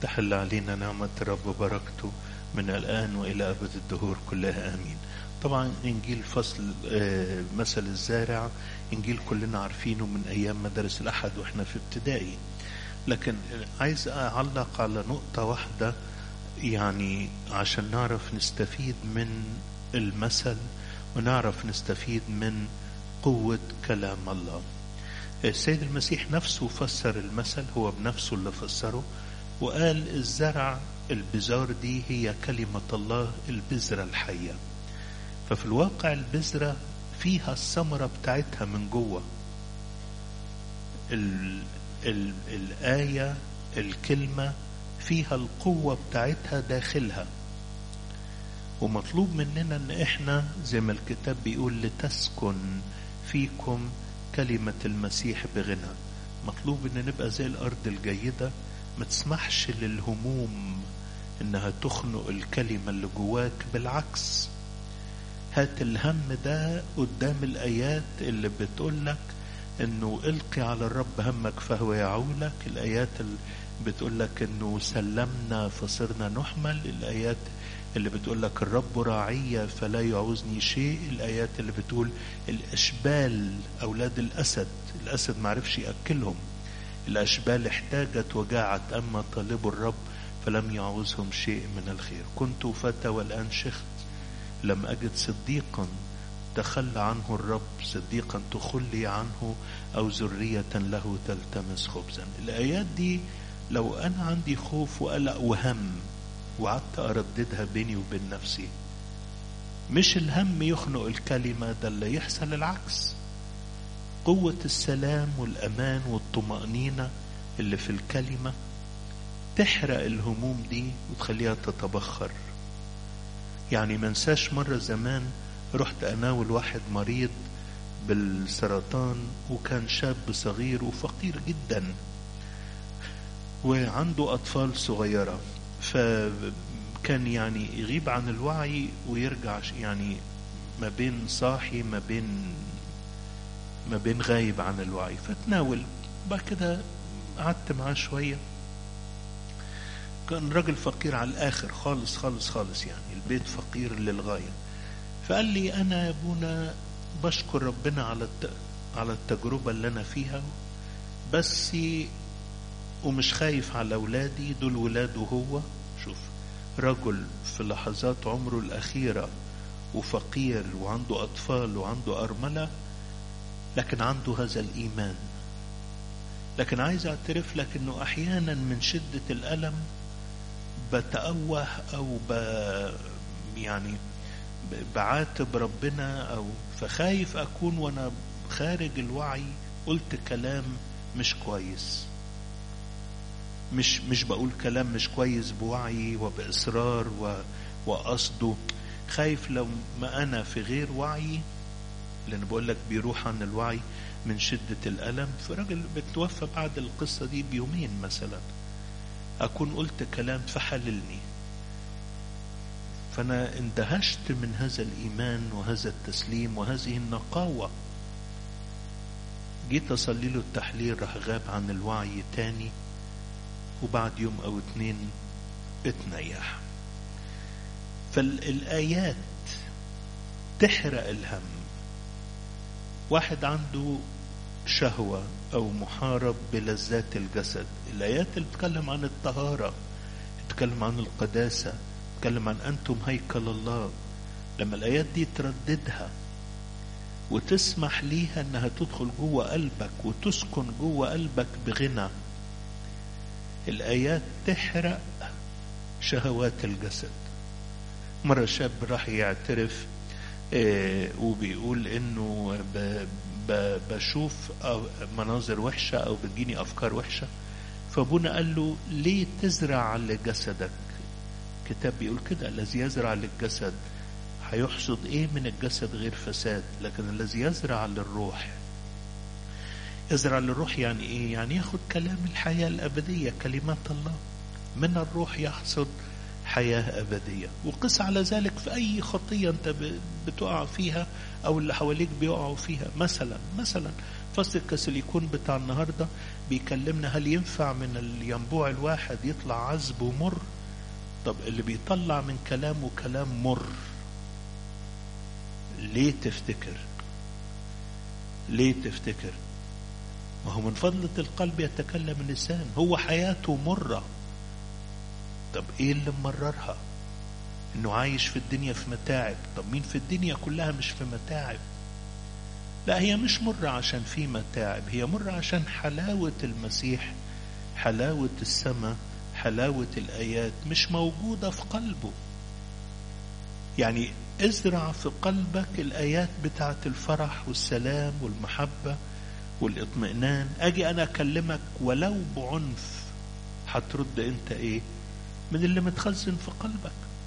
تحل علينا نعمة الرب وبركته من الآن وإلى أبد الدهور كلها آمين طبعا إنجيل فصل آه، مثل الزارع إنجيل كلنا عارفينه من أيام مدارس الأحد وإحنا في ابتدائي لكن عايز أعلق على نقطة واحدة يعني عشان نعرف نستفيد من المثل ونعرف نستفيد من قوة كلام الله السيد المسيح نفسه فسر المثل هو بنفسه اللي فسره وقال الزرع البذار دي هي كلمة الله البذرة الحية ففي الواقع البذرة فيها الثمرة بتاعتها من جوه ال ال الآية الكلمة فيها القوة بتاعتها داخلها ومطلوب مننا ان احنا زي ما الكتاب بيقول لتسكن فيكم كلمة المسيح بغنى مطلوب ان نبقى زي الارض الجيدة ما تسمحش للهموم انها تخنق الكلمة اللي جواك بالعكس هات الهم ده قدام الايات اللي بتقول لك انه القي على الرب همك فهو يعولك الايات اللي بتقول لك انه سلمنا فصرنا نحمل الايات اللي بتقول لك الرب راعية فلا يعوزني شيء الآيات اللي بتقول الأشبال أولاد الأسد الأسد معرفش يأكلهم الأشبال احتاجت وجاعت أما طالبوا الرب فلم يعوزهم شيء من الخير كنت فتى والآن شخت لم أجد صديقا تخلى عنه الرب صديقا تخلي عنه أو ذرية له تلتمس خبزا الآيات دي لو أنا عندي خوف وقلق وهم وقعدت أرددها بيني وبين نفسي مش الهم يخنق الكلمة ده اللي يحصل العكس قوة السلام والأمان والطمأنينة اللي في الكلمة تحرق الهموم دي وتخليها تتبخر يعني منساش مرة زمان رحت أناول واحد مريض بالسرطان وكان شاب صغير وفقير جدا وعنده أطفال صغيرة فكان يعني يغيب عن الوعي ويرجع يعني ما بين صاحي ما بين ما بين غايب عن الوعي فتناول بعد كده قعدت معاه شوية كان راجل فقير على الآخر خالص خالص خالص يعني البيت فقير للغاية فقال لي أنا يا أبونا بشكر ربنا على على التجربة اللي أنا فيها بس ومش خايف على أولادي دول ولاده هو شوف رجل في لحظات عمره الأخيرة وفقير وعنده أطفال وعنده أرملة لكن عنده هذا الإيمان لكن عايز أعترف لك أنه أحيانا من شدة الألم بتأوه أو ب يعني بعاتب ربنا أو فخايف أكون وأنا خارج الوعي قلت كلام مش كويس مش مش بقول كلام مش كويس بوعي وبإصرار و وقصده خايف لو ما أنا في غير وعي لأن بقول لك بيروح عن الوعي من شدة الألم فراجل بتوفى بعد القصة دي بيومين مثلا أكون قلت كلام فحللني فأنا اندهشت من هذا الإيمان وهذا التسليم وهذه النقاوة جيت أصلي له التحليل راح غاب عن الوعي تاني وبعد يوم أو اتنين اتنيح فالآيات تحرق الهم واحد عنده شهوة أو محارب بلذات الجسد الآيات اللي بتتكلم عن الطهارة بتتكلم عن القداسة بتتكلم عن أنتم هيكل الله لما الآيات دي ترددها وتسمح ليها أنها تدخل جوه قلبك وتسكن جوه قلبك بغنى الآيات تحرق شهوات الجسد مرة شاب راح يعترف آه وبيقول انه ب ب بشوف مناظر وحشة او بتجيني افكار وحشة فابونا قال له ليه تزرع لجسدك كتاب بيقول كده الذي يزرع للجسد هيحصد ايه من الجسد غير فساد لكن الذي يزرع للروح يزرع للروح يعني ايه يعني ياخد كلام الحياة الابدية كلمات الله من الروح يحصد حياة أبدية وقس على ذلك في أي خطية أنت بتقع فيها أو اللي حواليك بيقعوا فيها مثلا مثلا فصل الكاثوليكون بتاع النهاردة بيكلمنا هل ينفع من الينبوع الواحد يطلع عذب ومر طب اللي بيطلع من كلامه كلام مر ليه تفتكر ليه تفتكر ما هو من فضلة القلب يتكلم اللسان هو حياته مرة طب ايه اللي ممررها انه عايش في الدنيا في متاعب طب مين في الدنيا كلها مش في متاعب لا هي مش مرة عشان في متاعب هي مرة عشان حلاوة المسيح حلاوة السماء حلاوة الآيات مش موجودة في قلبه يعني ازرع في قلبك الآيات بتاعت الفرح والسلام والمحبة والاطمئنان أجي أنا أكلمك ولو بعنف هترد أنت إيه من اللي متخزن في قلبك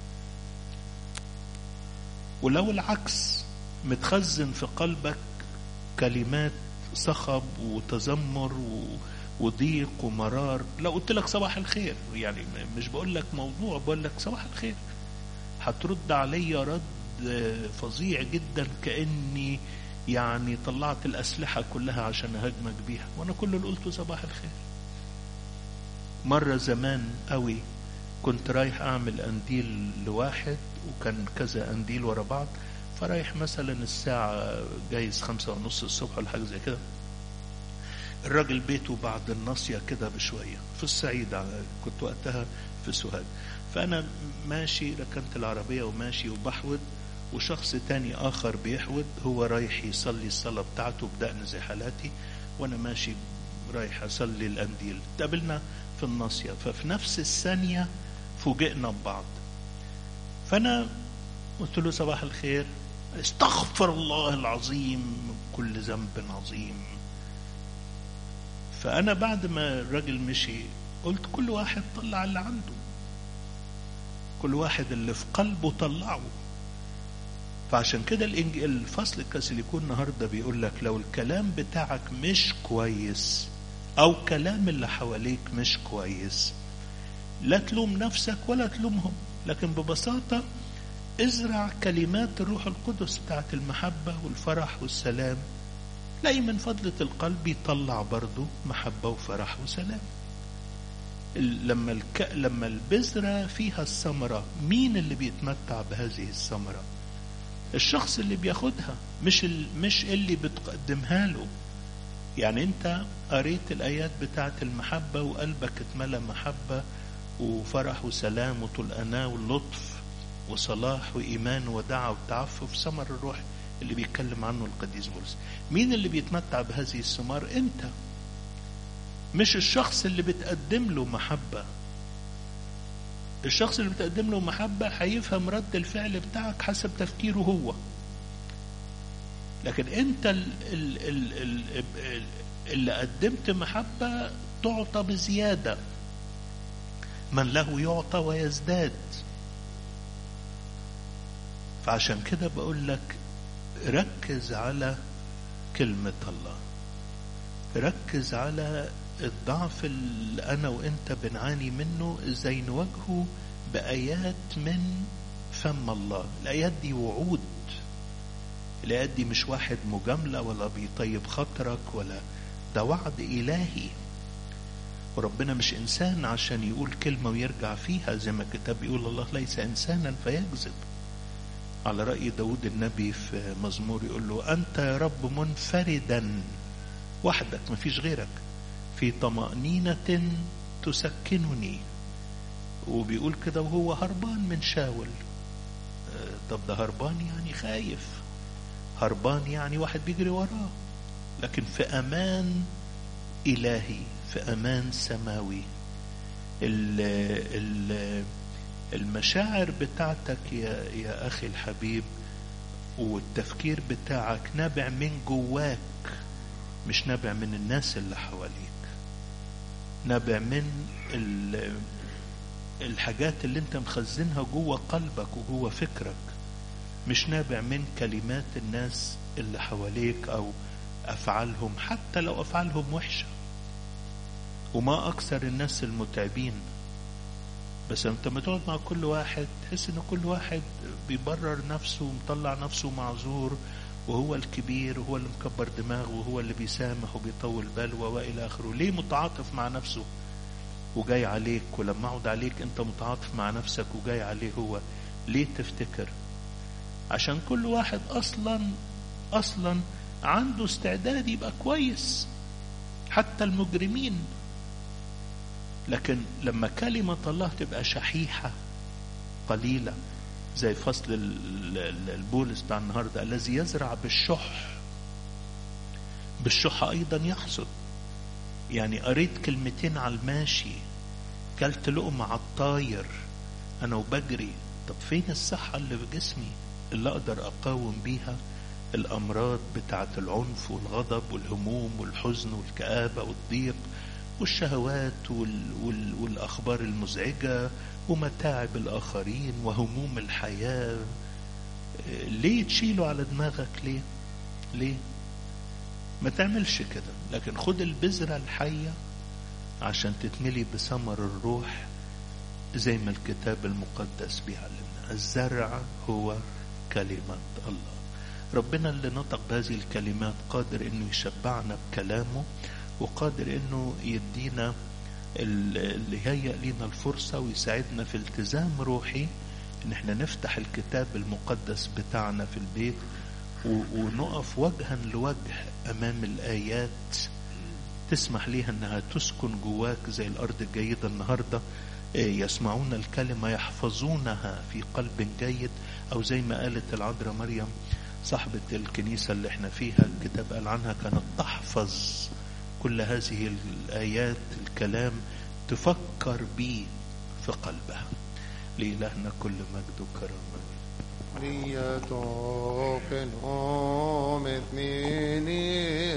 ولو العكس متخزن في قلبك كلمات صخب وتذمر و... وضيق ومرار لو قلت لك صباح الخير يعني مش بقول لك موضوع بقول لك صباح الخير هترد عليا رد فظيع جدا كاني يعني طلعت الاسلحه كلها عشان اهاجمك بيها وانا كل اللي قلته صباح الخير مره زمان قوي كنت رايح اعمل انديل لواحد وكان كذا انديل ورا بعض فرايح مثلا الساعة جايز خمسة ونص الصبح ولا حاجة زي كده الراجل بيته بعد الناصية كده بشوية في الصعيد كنت وقتها في سوهاج فأنا ماشي ركنت العربية وماشي وبحود وشخص تاني آخر بيحود هو رايح يصلي الصلاة بتاعته بدقن زي حالاتي وأنا ماشي رايح أصلي الأنديل تقابلنا في الناصية ففي نفس الثانية فوجئنا ببعض فأنا قلت له صباح الخير استغفر الله العظيم من كل ذنب عظيم فأنا بعد ما الراجل مشي قلت كل واحد طلع اللي عنده كل واحد اللي في قلبه طلعه فعشان كده الفصل الكاثوليكون النهارده بيقول لك لو الكلام بتاعك مش كويس او كلام اللي حواليك مش كويس لا تلوم نفسك ولا تلومهم لكن ببساطه ازرع كلمات الروح القدس بتاعت المحبة والفرح والسلام لاقي من فضلة القلب يطلع برضه محبة وفرح وسلام لما الك... لما البذرة فيها الثمرة مين اللي بيتمتع بهذه الثمرة الشخص اللي بياخدها مش ال... مش اللي بتقدمها له يعني انت قريت الايات بتاعت المحبة وقلبك اتملى محبة وفرح وسلام وطول أناة واللطف وصلاح وإيمان ودعوة وتعفف ثمر الروح اللي بيتكلم عنه القديس بولس مين اللي بيتمتع بهذه الثمار انت مش الشخص اللي بتقدم له محبة الشخص اللي بتقدم له محبة هيفهم رد الفعل بتاعك حسب تفكيره هو لكن انت ال ال ال ال اللي قدمت محبة تعطى بزيادة من له يعطى ويزداد فعشان كده بقول لك ركز على كلمة الله ركز على الضعف اللي أنا وإنت بنعاني منه إزاي نواجهه بآيات من فم الله الآيات دي وعود الآيات دي مش واحد مجاملة ولا بيطيب خاطرك ولا ده وعد إلهي وربنا مش إنسان عشان يقول كلمة ويرجع فيها زي ما الكتاب بيقول الله ليس إنسانا فيكذب على رأي داود النبي في مزمور يقول له أنت يا رب منفردا وحدك مفيش غيرك في طمأنينة تسكنني وبيقول كده وهو هربان من شاول طب ده هربان يعني خايف هربان يعني واحد بيجري وراه لكن في أمان إلهي في أمان سماوي ال ال المشاعر بتاعتك يا, يا أخي الحبيب والتفكير بتاعك نابع من جواك مش نابع من الناس اللي حواليك نابع من الحاجات اللي انت مخزنها جوه قلبك وجوه فكرك مش نابع من كلمات الناس اللي حواليك او افعالهم حتى لو افعالهم وحشه وما اكثر الناس المتعبين بس انت لما تقعد مع كل واحد تحس ان كل واحد بيبرر نفسه ومطلع نفسه معذور وهو الكبير وهو اللي مكبر دماغه وهو اللي بيسامح وبيطول باله والى اخره ليه متعاطف مع نفسه وجاي عليك ولما اقعد عليك انت متعاطف مع نفسك وجاي عليه هو ليه تفتكر عشان كل واحد اصلا اصلا عنده استعداد يبقى كويس حتى المجرمين لكن لما كلمة الله تبقى شحيحة قليلة زي فصل البولس بتاع النهارده الذي يزرع بالشح بالشح ايضا يحصد يعني قريت كلمتين على الماشي كلت لقمة على الطاير انا وبجري طب فين الصحة اللي في جسمي اللي اقدر اقاوم بيها الامراض بتاعة العنف والغضب والهموم والحزن والكآبة والضيق والشهوات وال وال والاخبار المزعجة ومتاعب الاخرين وهموم الحياة ليه تشيله على دماغك ليه ليه ما تعملش كده لكن خد البذرة الحية عشان تتملي بثمر الروح زي ما الكتاب المقدس بيعلمنا الزرع هو كلمة الله ربنا اللي نطق بهذه الكلمات قادر انه يشبعنا بكلامه وقادر انه يدينا اللي هيئ لنا الفرصة ويساعدنا في التزام روحي ان احنا نفتح الكتاب المقدس بتاعنا في البيت ونقف وجها لوجه امام الايات تسمح ليها انها تسكن جواك زي الارض الجيدة النهاردة يسمعون الكلمة يحفظونها في قلب جيد او زي ما قالت العذراء مريم صاحبة الكنيسة اللي احنا فيها الكتاب قال عنها كانت تحفظ كل هذه الآيات الكلام تفكر بيه في قلبها لإلهنا كل مجد وكرم ليتوقن أمت مني